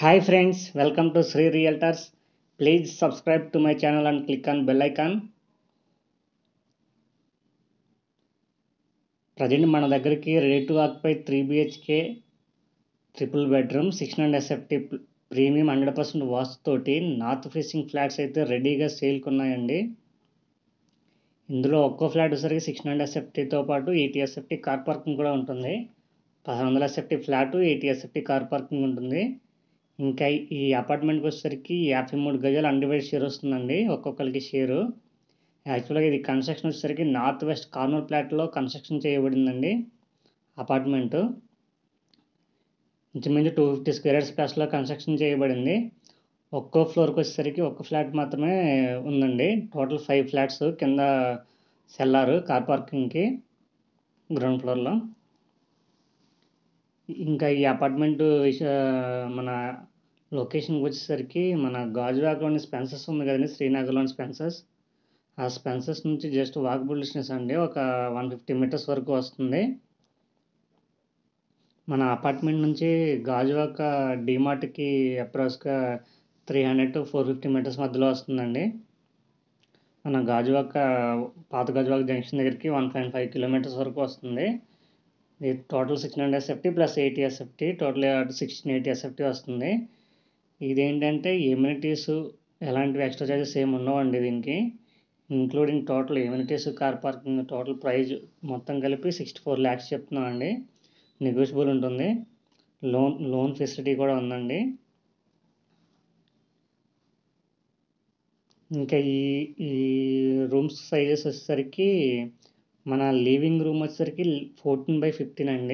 Hi friends, welcome to Sri Realtors. Please subscribe to my channel and click on bell icon. Present మన దగ్గరికి ready to occupy three BHK triple bedroom six and SFT premium hundred percent vastu తోటి north facing flats అయితే రెడీగా సేల్కి ఉన్నాయండి ఇందులో ఒక్కో flat వచ్చేసరికి సిక్స్ అండ్ ఎస్ఎఫ్టీతో పాటు ఎయిటీ ఎస్ఎఫ్టీ కార్ పార్కింగ్ కూడా ఉంటుంది పదహారు వందల SFT flat eighty SFT car parking ఉంటుంది ఇంకా ఈ అపార్ట్మెంట్కి వచ్చేసరికి యాభై మూడు గజాలు అన్డివైడ్ షేర్ వస్తుందండి ఒక్కొక్కరికి షేరు యాక్చువల్గా ఇది కన్స్ట్రక్షన్ వచ్చేసరికి నార్త్ వెస్ట్ కార్నర్ ప్లాట్లో కన్స్ట్రక్షన్ చేయబడిందండి అపార్ట్మెంటు ఇంచుమించు టూ ఫిఫ్టీ స్క్వేర్ యార్డ్స్ ప్లస్లో కన్స్ట్రక్షన్ చేయబడింది ఒక్కో ఫ్లోర్కి వచ్చేసరికి ఒక్క ఫ్లాట్ మాత్రమే ఉందండి టోటల్ ఫైవ్ ఫ్లాట్స్ కింద సెల్లారు కార్ పార్కింగ్కి గ్రౌండ్ ఫ్లోర్లో ఇంకా ఈ అపార్ట్మెంట్ మన లొకేషన్కి వచ్చేసరికి మన గాజువాకలోని స్పెన్సర్స్ ఉంది కదండి శ్రీనగర్లోని స్పెన్సర్స్ ఆ స్పెన్సర్స్ నుంచి జస్ట్ వాకబుల్ డిస్టెన్స్ అండి ఒక వన్ ఫిఫ్టీ మీటర్స్ వరకు వస్తుంది మన అపార్ట్మెంట్ నుంచి గాజువాక డిమార్ట్కి అప్రాక్స్గా three hundred to four fifty metres మధ్యలో వస్తుందండి మన గాజువాక పాత గాజువాక జంక్షన్ దగ్గరికి వన్ పాయింట్ ఫైవ్ కిలోమీటర్స్ వరకు వస్తుంది ఇది total six hundred SFT plus eighty SFT total sixteen eighty SFT వస్తుంది ఇదేంటంటే ఎమ్యూనిటీస్ ఎలాంటివి ఎక్స్ట్రా చార్జెస్ ఏమి ఉండవండి దీనికి including total amenities car parking total price మొత్తం కలిపి సిక్స్టీ ఫోర్ ల్యాక్స్ చెప్తున్నామండి నెగోషియబుల్ ఉంటుంది లోన్ లోన్ ఫెసిలిటీ కూడా ఉందండి ఇంకా ఈ ఈ రూమ్స్ సైజెస్ వచ్చేసరికి మన లివింగ్ రూమ్ వచ్చేసరికి ఫోర్టీన్ బై ఫిఫ్టీన్ అండి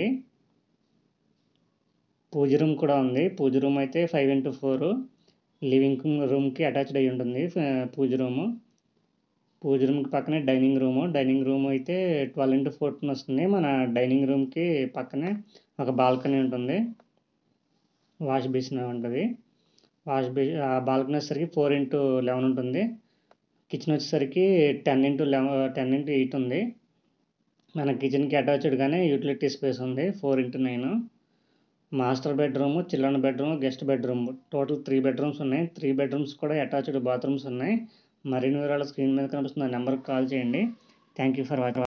పూజ రూమ్ కూడా ఉంది పూజ రూమ్ అయితే ఫైవ్ ఇంటూ ఫోర్ లివింగ్ రూమ్కి అటాచ్డ్ అయి ఉంటుంది పూజ రూము పూజ రూమ్కి పక్కనే డైనింగ్ రూము డైనింగ్ రూమ్ అయితే ట్వెల్వ్ ఇంటూ ఫోర్టీన్ వస్తుంది మన డైనింగ్ రూమ్కి పక్కనే ఒక బాల్కనీ ఉంటుంది వాష్ బేసిన్ ఉంటుంది వాష్ బే ఆ బాల్కనీ వచ్చేసరికి ఫోర్ ఇంటూ లెవెన్ ఉంటుంది కిచెన్ వచ్చేసరికి ten into eleven ten into eight ఉంది మన కిచెన్కి అటాచ్డ్గానే యూటిలిటీ స్పేస్ ఉంది four into nine master bedroom children bedroom guest bedroom total three bedrooms ఉన్నాయి త్రీ బెడ్రూమ్స్ కూడా అటాచ్డ్ బాత్రూమ్స్ ఉన్నాయి మరిన్ని వివరాలు స్క్రీన్ మీద కనిపిస్తున్న నెంబర్కి కాల్ చేయండి థ్యాంక్ యూ ఫర్ వాచింగ్